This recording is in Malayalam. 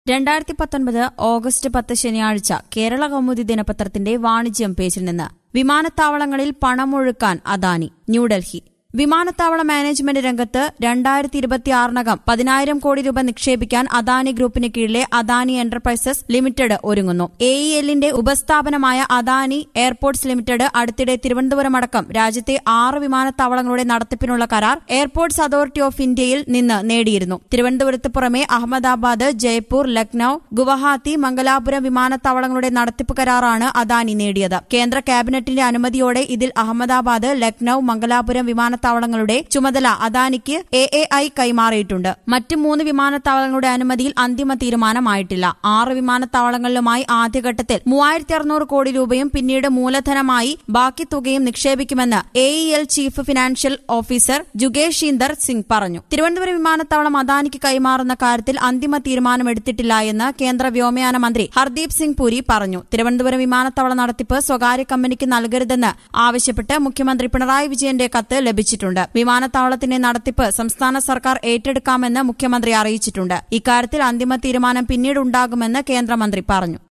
രണ്ടായിരത്തി പത്തൊൻപത് ഓഗസ്റ്റ് പത്ത് ശനിയാഴ്ച കേരള കൗമുദി ദിനപത്രത്തിന്റെ വാണിജ്യം പേജിൽ നിന്ന് വിമാനത്താവളങ്ങളിൽ പണമൊഴുക്കാൻ അദാനി ന്യൂഡൽഹി വിമാനത്താവള മാനേജ്മെന്റ് രംഗത്ത് രണ്ടായിരത്തി ഇരുപത്തിയാറിനകം പതിനായിരം കോടി രൂപ നിക്ഷേപിക്കാൻ അദാനി ഗ്രൂപ്പിന് കീഴിലെ അദാനി എന്റർപ്രൈസസ് ലിമിറ്റഡ് ഒരുങ്ങുന്നു എ ഇ എല്ലിന്റെ ഉപസ്ഥാപനമായ അദാനി എയർപോർട്ട്സ് ലിമിറ്റഡ് അടുത്തിടെ തിരുവനന്തപുരം അടക്കം രാജ്യത്തെ ആറ് വിമാനത്താവളങ്ങളുടെ നടത്തിപ്പിനുള്ള കരാർ എയർപോർട്ട്സ് അതോറിറ്റി ഓഫ് ഇന്ത്യയിൽ നിന്ന് നേടിയിരുന്നു തിരുവനന്തപുരത്ത് പുറമെ അഹമ്മദാബാദ് ജയ്പൂർ ലക്നൌ ഗുവഹാത്തി മംഗലാപുരം വിമാനത്താവളങ്ങളുടെ നടത്തിപ്പ് കരാറാണ് അദാനി നേടിയത് കേന്ദ്ര ക്യാബിനറ്റിന്റെ അനുമതിയോടെ ഇതിൽ അഹമ്മദാബാദ് ലക്നൌ മംഗലാപുരം വിമാനത്താവളങ്ങളുടെ ചുമതല അദാനിക്ക് എ എ ഐ കൈമാറിയിട്ടുണ്ട് മറ്റ് മൂന്ന് വിമാനത്താവളങ്ങളുടെ അനുമതിയിൽ അന്തിമ തീരുമാനമായിട്ടില്ല ആറ് വിമാനത്താവളങ്ങളിലുമായി ആദ്യഘട്ടത്തിൽ മൂവായിരത്തി അറുന്നൂറ് കോടി രൂപയും പിന്നീട് മൂലധനമായി ബാക്കി തുകയും നിക്ഷേപിക്കുമെന്ന് A E L chief financial officer Jugeshinder Singh പറഞ്ഞു തിരുവനന്തപുരം വിമാനത്താവളം അദാനിക്ക് കൈമാറുന്ന കാര്യത്തിൽ അന്തിമ തീരുമാനമെടുത്തിട്ടില്ല എന്ന് കേന്ദ്ര വ്യോമയാന മന്ത്രി ഹർദീപ് സിംഗ് പുരി പറഞ്ഞു തിരുവനന്തപുരം വിമാനത്താവള നടത്തിപ്പ് സ്വകാര്യ കമ്പനിക്ക് നൽകരുതെന്ന് ആവശ്യപ്പെട്ട് മുഖ്യമന്ത്രി പിണറായി വിജയന്റെ കത്ത് ലഭിച്ചിട്ടുണ്ട് വിമാനത്താവളത്തിന്റെ നടത്തിപ്പ് സംസ്ഥാന സർക്കാർ ഏറ്റെടുക്കാമെന്ന് മുഖ്യമന്ത്രി അറിയിച്ചിട്ടുണ്ട് ഇക്കാര്യത്തിൽ അന്തിമ തീരുമാനം പിന്നീടുണ്ടാകുമെന്ന് കേന്ദ്രമന്ത്രി പറഞ്ഞു